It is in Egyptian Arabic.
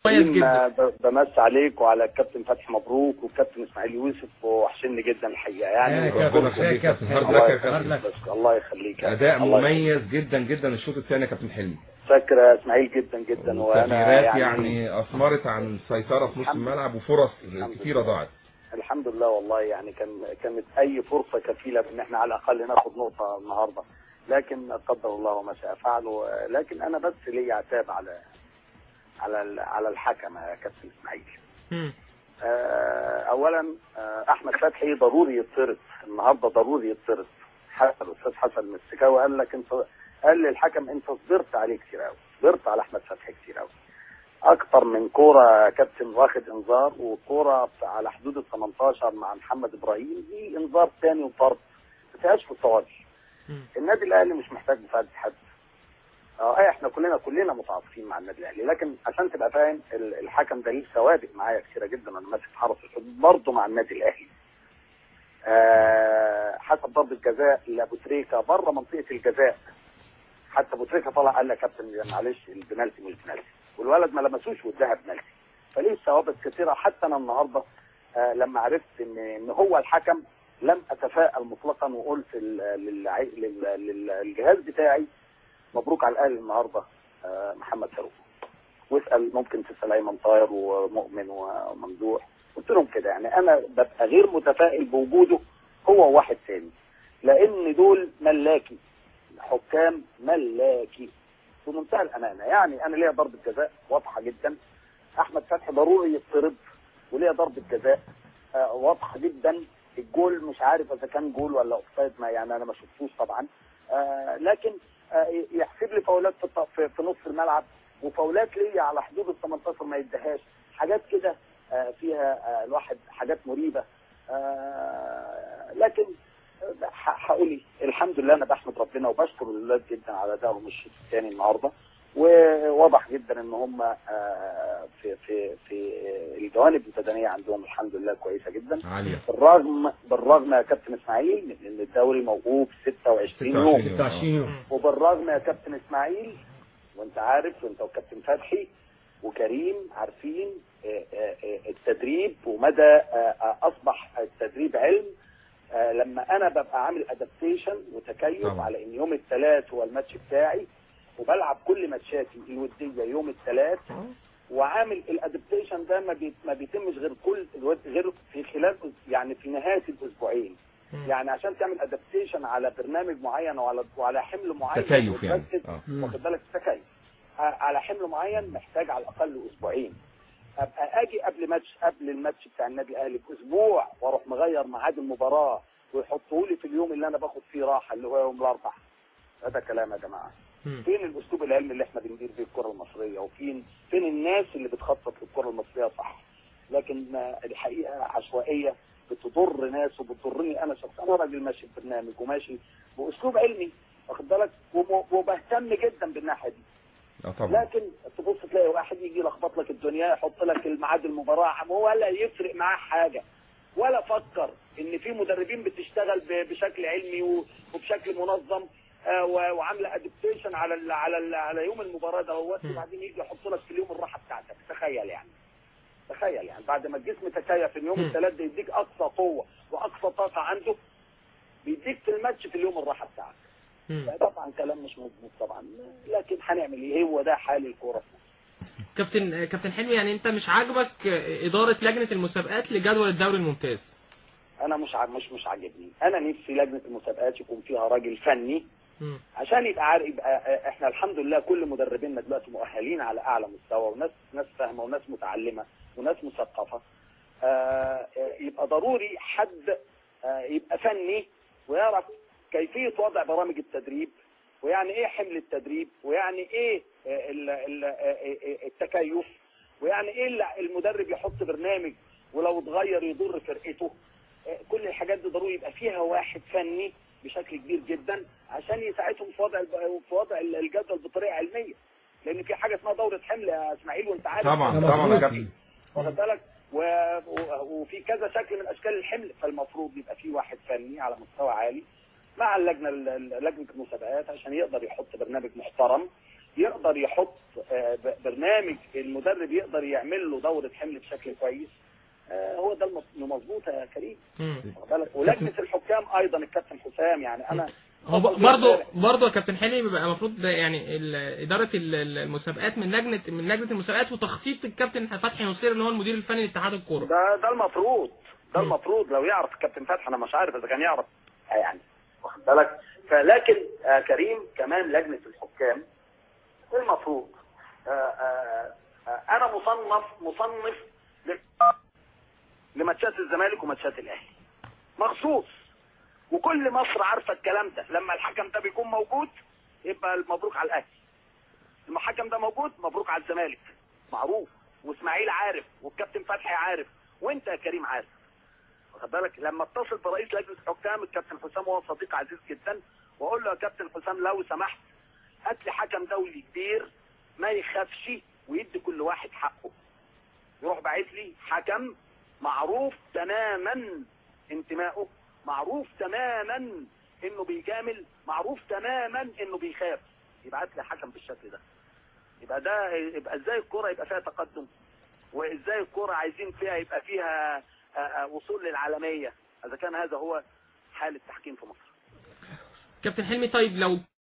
كويس جدا ب- بمس عليك وعلى الكابتن فتحي مبروك والكابتن اسماعيل يوسف وحشني جدا الحقيقه يعني يا بشكركم. كابتن يا كابتن هارد الله لك يا يخليك كابتن بس الله يخليك يا اداء الله يخليك. مميز جدا جدا الشوط الثاني يا كابتن حلمي فاكر يا اسماعيل جدا جدا وانا تغييرات يعني, يعني اثمرت عن سيطره في نص الحمد الملعب وفرص الحمد كتيره لله. ضاعت الحمد لله والله يعني كان كانت اي فرصه كفيله بان احنا على الاقل ناخد نقطه النهارده لكن قدر الله وما شاء فعل و- لكن انا بس ليا عتاب على على ال- على الحكم يا كابتن اسماعيل مم. آه، اولا آه، احمد فتحي ضروري يطرد النهارده ضروري يطرد حتى الاستاذ حسن مستكاوي قال لك انت قال للحكم انت صبرت عليه كتير قوي صبرت على احمد فتحي كتير قوي اكتر من كوره يا كابتن واخد انذار وكوره على حدود ال 18 مع محمد ابراهيم دي انذار ثاني وطرد ما فيهاش فصال مم. النادي الاهلي مش محتاج مساعده حد اه أي احنا كلنا كلنا متعاطفين مع النادي الاهلي لكن عشان تبقى فاهم ال- الحكم ده ليه سوابق معايا كتيره جدا انا ماسك حرس الحدود برضه مع النادي الاهلي آه حسب ضربه جزاء لابو تريكه بره منطقه الجزاء حتى ابو تريكه طلع قال لك يا كابتن معلش البنالتي مش بنالتي والولد ما لمسوش واداها بنالتي فليه سوابق كثيره حتى انا النهارده آه لما عرفت ان ان هو الحكم لم اتفائل مطلقا وقلت لل- للع- لل- لل- للجهاز بتاعي مبروك على الاهلي النهارده آه، محمد فاروق واسال ممكن تسال ايمن طاهر ومؤمن وممدوح قلت لهم كده يعني انا ببقى غير متفائل بوجوده هو واحد تاني لان دول ملاكي حكام ملاكي بمنتهى الامانه يعني انا ليا ضربه جزاء واضحه جدا احمد فتحي ضروري يطرد وليا ضربه جزاء آه، واضحه جدا الجول مش عارف اذا كان جول ولا اوفسايد ما يعني انا ما شفتوش طبعا آه لكن آه يحسب لي فاولات في, الط- في, في نص الملعب وفاولات ليا على حدود ال 18 ما يديهاش حاجات كده آه فيها آه الواحد حاجات مريبه آه لكن آه، ح- هقول إيه؟ الحمد لله انا بحمد ربنا وبشكر الولاد جدا على ادائهم الشوط الثاني النهارده وواضح جدا ان هم آه، في في في الجوانب البدنيه عندهم الحمد لله كويسه جدا عاليه بالرغم بالرغم يا كابتن اسماعيل من ان الدوري موقوف 26 يوم 26 26 يوم وبالرغم يا كابتن اسماعيل وانت عارف وانت وكابتن فتحي وكريم عارفين آه، آه، آه، التدريب ومدى آه، آه، اصبح التدريب علم آه، لما انا ببقى عامل ادابتيشن وتكيف طبعا. على ان يوم الثلاث هو الماتش بتاعي وبلعب كل ماتشاتي الوديه يوم الثلاث وعامل الادابتيشن ده ما, بي ما بيتمش غير كل غير في خلال أس- يعني في نهايه الاسبوعين مم. يعني عشان تعمل ادابتيشن على برنامج معين وعلى وعلى حمل معين تكيف يعني. وتركز- آه. واخد بالك تكيف ع- على حمل معين محتاج على الاقل اسبوعين ابقى اجي قبل ماتش قبل الماتش بتاع النادي الاهلي باسبوع واروح مغير ميعاد المباراه ويحطوا لي في اليوم اللي انا باخد فيه راحه اللي هو يوم الاربعاء هذا كلام يا جماعه مم. فين الاسلوب العلمي اللي احنا بندير بيه الكره المصريه وفين فين الناس اللي بتخطط للكره المصريه صح لكن آه، الحقيقه عشوائيه بتضر ناس وبتضرني انا شخصيا انا راجل ماشي ببرنامج وماشي باسلوب علمي واخد بالك وم- وبهتم جدا بالناحيه دي اه طبعا لكن تبص تلاقي واحد يجي يلخبط لك الدنيا يحط لك الميعاد المباراه ولا يفرق معاه حاجه ولا فكر ان في مدربين بتشتغل ب- بشكل علمي و- وبشكل منظم آه، و- وعامله ادابتيشن على ال على ال على يوم المباراه ده هو وبعدين يجي يحط لك في اليوم الراحه بتاعتك تخيل يعني تخيل يعني بعد ما الجسم تكيف ان يوم مم. الثلاث ده يديك اقصى قوه واقصى طاقه عنده بيديك في الماتش في اليوم الراحه بتاعك مم. طبعا كلام مش مظبوط طبعا لكن هنعمل ايه هو ده حال الكوره في مصر. كابتن كابتن حلمي يعني انت مش عاجبك اداره لجنه المسابقات لجدول الدوري الممتاز انا مش ع- مش مش عاجبني انا نفسي لجنه المسابقات يكون فيها راجل فني مم. عشان يبقى عارف يبقى احنا الحمد لله كل مدربينا دلوقتي مؤهلين على اعلى مستوى وناس ناس فاهمه وناس متعلمه وناس مثقفه آه، آه، يبقى ضروري حد آه، يبقى فني ويعرف كيفيه وضع برامج التدريب ويعني ايه حمل التدريب ويعني ايه آه، ال- ال- آه، آه، التكيف ويعني ايه ال- المدرب يحط برنامج ولو اتغير يضر فرقته آه، كل الحاجات دي ضروري يبقى فيها واحد فني بشكل كبير جدا عشان يساعدهم في وضع الب- في وضع الجدول بطريقه علميه لان في حاجه اسمها دوره حمل يا اسماعيل وانت عارف طبعا ده طبعا يا مظبوط. كابتن واخد بالك و... و... وفي كذا شكل من اشكال الحمل فالمفروض يبقى في واحد فني على مستوى عالي مع اللجنه ال- لجنه المسابقات عشان يقدر يحط برنامج محترم يقدر يحط آه، ب- برنامج المدرب يقدر يعمل له دوره حمل بشكل كويس آه، هو ده المط- المظبوط يا كريم مم. واخد بالك ولجنه الحكام ايضا الكابتن حسام يعني انا هو ب- برضه برضه يا كابتن حلمي بيبقى المفروض ده يعني ال- اداره ال- ال- المسابقات من لجنه من لجنه المسابقات وتخطيط الكابتن فتحي نصير اللي هو المدير الفني لاتحاد الكوره ده ده المفروض ده مم. المفروض لو يعرف الكابتن فتحي انا مش عارف اذا كان يعرف يعني واخد بالك فلكن آه كريم كمان لجنه الحكام المفروض آه آه آه انا مصنف مصنف ل- لماتشات الزمالك وماتشات الاهلي مخصوص وكل مصر عارفه الكلام ده لما الحكم ده بيكون موجود يبقى مبروك على الاهلي لما الحكم ده موجود مبروك على الزمالك معروف واسماعيل عارف والكابتن فتحي عارف وانت يا كريم عارف واخد بالك لما اتصل برئيس لجنه الحكام الكابتن حسام وهو صديق عزيز جدا واقول له يا كابتن حسام لو سمحت هات لي حكم دولي كبير ما يخافش ويدي كل واحد حقه يروح باعت لي حكم معروف تماما انتمائه معروف تماما انه بيجامل معروف تماما انه بيخاف يبعت لي حكم بالشكل ده يبقى ده يبقى ازاي الكوره يبقى فيها تقدم وازاي الكوره عايزين فيها يبقى فيها آه، آه، وصول للعالميه اذا كان هذا هو حال التحكيم في مصر كابتن حلمي طيب لو